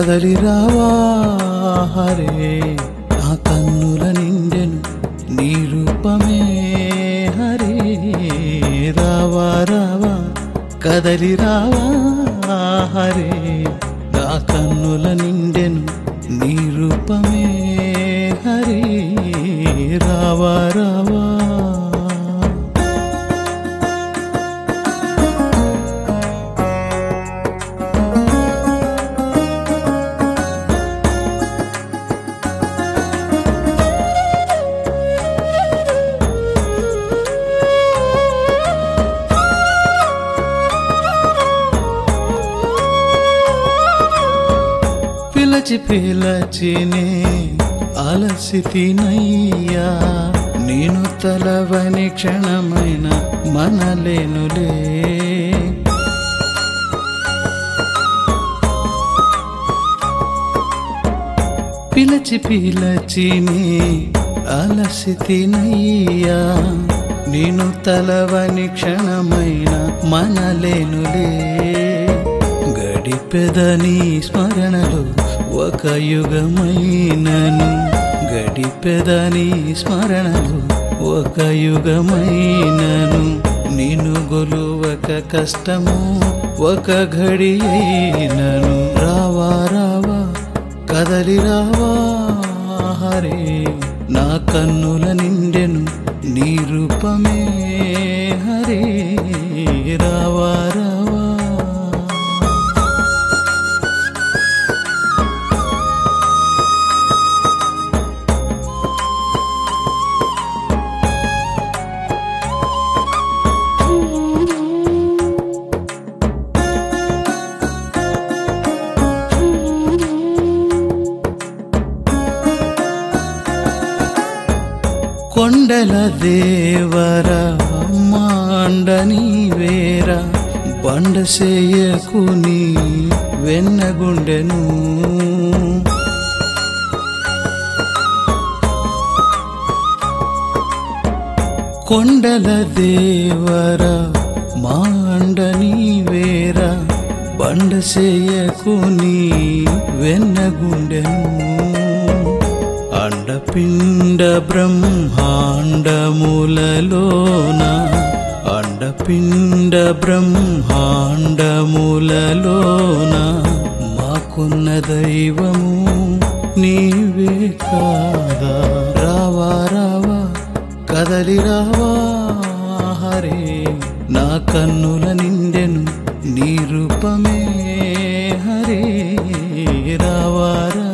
కదలి రావా హరే నా కన్నుల నిండెను నీ రూపమే హరే రావా రావా కదలి రావా హరే నా కన్నుల నిండెను నీ రూపమే హరే రావా రావా పిలచి పిలచినే అలసితినయ్యా నేను తలవని క్షణమైన మనలేనులే పిలచి పిలచినే అలసితినయ్యా నేను తలవని క్షణమైన మనలేనులే గడిపెదని స్మరణలో ఒక యుగమైనను గడిపెదని స్మరణలో ఒక యుగమైనను నిన్ను గొలువక కష్టము ఒక ఘడి అయినను రావా రావా కదలి రావా హరే నా కన్నుల నిండెను నీ రూపమే హరే రావా రావా కొండల దేవర మాండని వేర బండ చేయకుని వెన్నగుండెను కొండల దేవర మాండని వేర బండ చేయకుని వెన్నగుండెను అండపిండ బ్రహ్మాండములలోన అండపిండ బ్రహ్మాండములలోన మాకున్న దైవము నీవే కాదా రావా రావా కదలి రావా హరే నా కన్నుల నిండెను నీ రూపమే హరే రావా రావా